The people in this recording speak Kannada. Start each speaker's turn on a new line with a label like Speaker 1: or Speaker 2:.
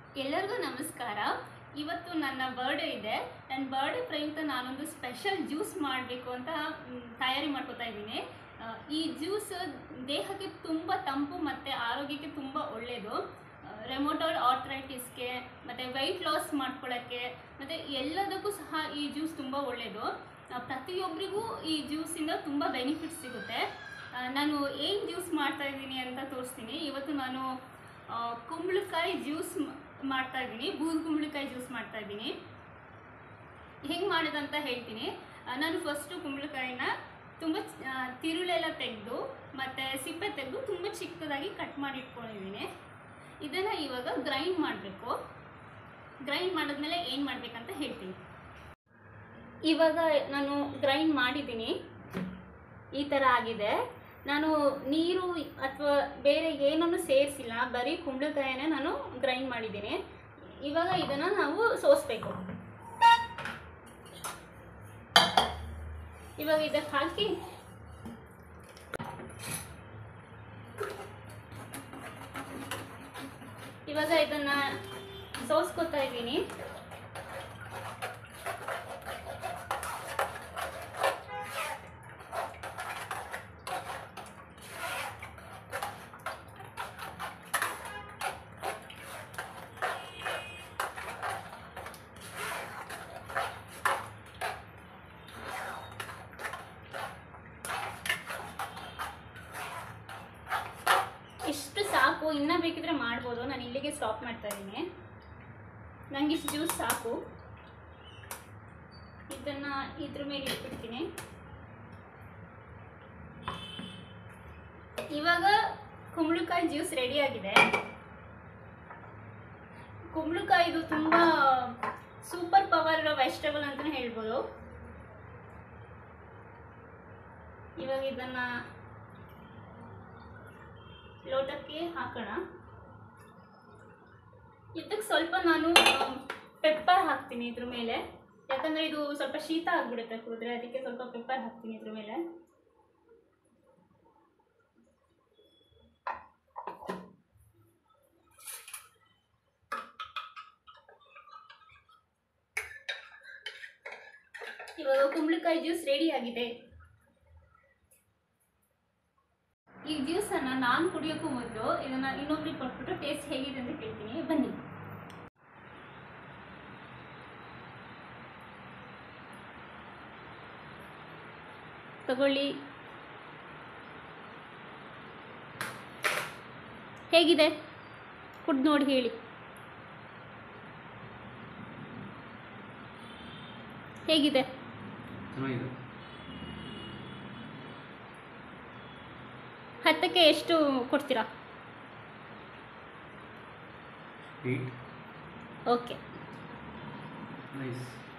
Speaker 1: ಎಲ್ಲರಿಗೂ ನಮಸ್ಕಾರ ಇವತ್ತು ನನ್ನ ಬರ್ಡೇ ಇದೆ ನನ್ನ ಬರ್ಡೇ ಪ್ರಯುಕ್ತ ನಾನೊಂದು ಸ್ಪೆಷಲ್ ಜ್ಯೂಸ್ ಮಾಡಬೇಕು ಅಂತ ಮ್, ತಯಾರಿ ಮಾಡ್ಕೋತಾ ಇದ್ದೀನಿ ಆ, ಈ ಜ್ಯೂಸ್ ದೇಹಕ್ಕೆ ತುಂಬ ತಂಪು ಮತ್ತು ಆರೋಗ್ಯಕ್ಕೆ ತುಂಬ ಒಳ್ಳೆಯದು ರೆಮೋಟಾಯ್ಡ್ ಆರ್ಥರೈಟಿಸ್ಗೆ ಮತ್ತು ವೆಯ್ಟ್ ಲಾಸ್ ಮಾಡ್ಕೊಳ್ಳೋಕ್ಕೆ ಮತ್ತು ಎಲ್ಲದಕ್ಕೂ ಸಹ ಈ ಜ್ಯೂಸ್ ತುಂಬ ಒಳ್ಳೆಯದು ಆ, ಪ್ರತಿಯೊಬ್ಬರಿಗೂ ಈ ಜ್ಯೂಸಿಂದ ತುಂಬ ಬೆನಿಫಿಟ್ಸ್ ಸಿಗುತ್ತೆ ಆ, ನಾನು ಏನು ಜ್ಯೂಸ್ ಮಾಡ್ತಾ ಇದ್ದೀನಿ ಅಂತ ತೋರಿಸ್ತೀನಿ ಇವತ್ತು ನಾನು ಆ, ಕುಂಬಳಕಾಯಿ ಜ್ಯೂಸ್ ಮ- ಮಾಡ್ತಾ ಇದ್ದೀನಿ ಬೂದ್ ಕುಂಬಳಕಾಯಿ ಜ್ಯೂಸ್ ಮಾಡ್ತಾ ಇದ್ದೀನಿ ಹೆಂಗೆ ಮಾಡೋದಂತ ಹೇಳ್ತೀನಿ ಆ, ನಾನು ಫಸ್ಟು ಕುಂಬಳಕಾಯಿನ ತುಂಬ ಚ- ಆ, ತಿರುಳೆಲ್ಲ ತೆಗೆದು ಮತ್ತು ಸಿಪ್ಪೆ ತೆಗೆದು ತುಂಬ ಚಿಕ್ಕದಾಗಿ ಕಟ್ ಮಾಡಿ ಇಟ್ಕೊಂಡಿದ್ದೀನಿ ಇದನ್ನು ಇವಾಗ ಗ್ರೈಂಡ್ ಮಾಡಬೇಕು ಗ್ರೈಂಡ್ ಮಾಡಿದ್ಮೇಲೆ ಏನು ಮಾಡಬೇಕಂತ ಹೇಳ್ತೀನಿ ಇವಾಗ ನಾನು ಗ್ರೈಂಡ್ ಮಾಡಿದ್ದೀನಿ ಈ ಥರ ಆಗಿದೆ ನಾನು ನೀರು ಅಥವಾ ಬೇರೆ ಏನನ್ನು ಸೇರಿಸಿಲ್ಲ ಬರೀ ಕುಂಬಳಕಾಯನ್ನೇ ನಾನು ಗ್ರೈಂಡ್ ಮಾಡಿದ್ದೀನಿ ಇವಾಗ ಇದನ್ನು ನಾವು ಸೋಸಬೇಕು ಇವಾಗ ಇದಕ್ಕೆ ಹಾಕಿ ಇವಾಗ ಇದನ್ನ ಸೋಸ್ಕೊತಾ ಇದ್ದೀನಿ ಇಷ್ಟು ಸಾಕು ಇನ್ನೂ ಬೇಕಿದ್ರೆ ಮಾಡ್ಬೋದು ನಾನು ಇಲ್ಲಿಗೆ ಸ್ಟಾಪ್ ಮಾಡ್ತಾ ಇದ್ದೀನಿ ನನಗೆ ಇಷ್ಟು ಜ್ಯೂಸ್ ಸಾಕು ಇದನ್ನು ಇದ್ರ ಮೇಲೆ ಇಟ್ಬಿಡ್ತೀನಿ ಇವಾಗ ಕುಂಬಳಕಾಯಿ ಜ್ಯೂಸ್ ರೆಡಿ ಆಗಿದೆ ಕುಂಬಳಕಾಯಿ ಇದು ತುಂಬ ಸೂಪರ್ ಪವರ್ ಇರೋ ವೆಜಿಟೇಬಲ್ ಅಂತಲೇ ಹೇಳ್ಬೋದು ಇವಾಗ ಇದನ್ನು ಲೋಟಕ್ಕೆ ಹಾಕೋಣ ಇದಕ್ಕೆ ಸ್ವಲ್ಪ ನಾನು ಪೆಪ್ಪರ್ ಹಾಕ್ತೀನಿ ಇದ್ರ ಮೇಲೆ ಯಾಕಂದರೆ ಇದು ಸ್ವಲ್ಪ ಶೀತ ಆಗಿಬಿಡುತ್ತೆ ಕುಡಿದ್ರೆ ಅದಕ್ಕೆ ಸ್ವಲ್ಪ ಪೆಪ್ಪರ್ ಹಾಕ್ತೀನಿ ಇದ್ರ ಮೇಲೆ ಇವಾಗ ಕುಂಬಳಕಾಯಿ ಜ್ಯೂಸ್ ರೆಡಿ ಆಗಿದೆ ಈ ಜ್ಯೂಸನ್ನು ನಾನು ಕುಡಿಯೋಕ್ಕೂ ಮೊದಲು ಇದನ್ನ ಇನ್ನೊಬ್ರಿಗೆ ಕೊಟ್ಬಿಟ್ಟು ಟೇಸ್ಟ್ ಹೇಗಿದೆ ಅಂತ ಕೇಳ್ತೀನಿ ಬನ್ನಿ ತಗೊಳ್ಳಿ ಹೇಗಿದೆ ಕುಡ್ದು ನೋಡಿ ಹೇಳಿ ಹೇಗಿದೆ
Speaker 2: ಚೆನ್ನಾಗಿದೆ
Speaker 1: ಹತ್ತಕ್ಕೆ ಎಷ್ಟು ಕೊಡ್ತೀರಾ
Speaker 2: ಏಟ್
Speaker 1: ಓಕೆ
Speaker 2: ನೈಸ್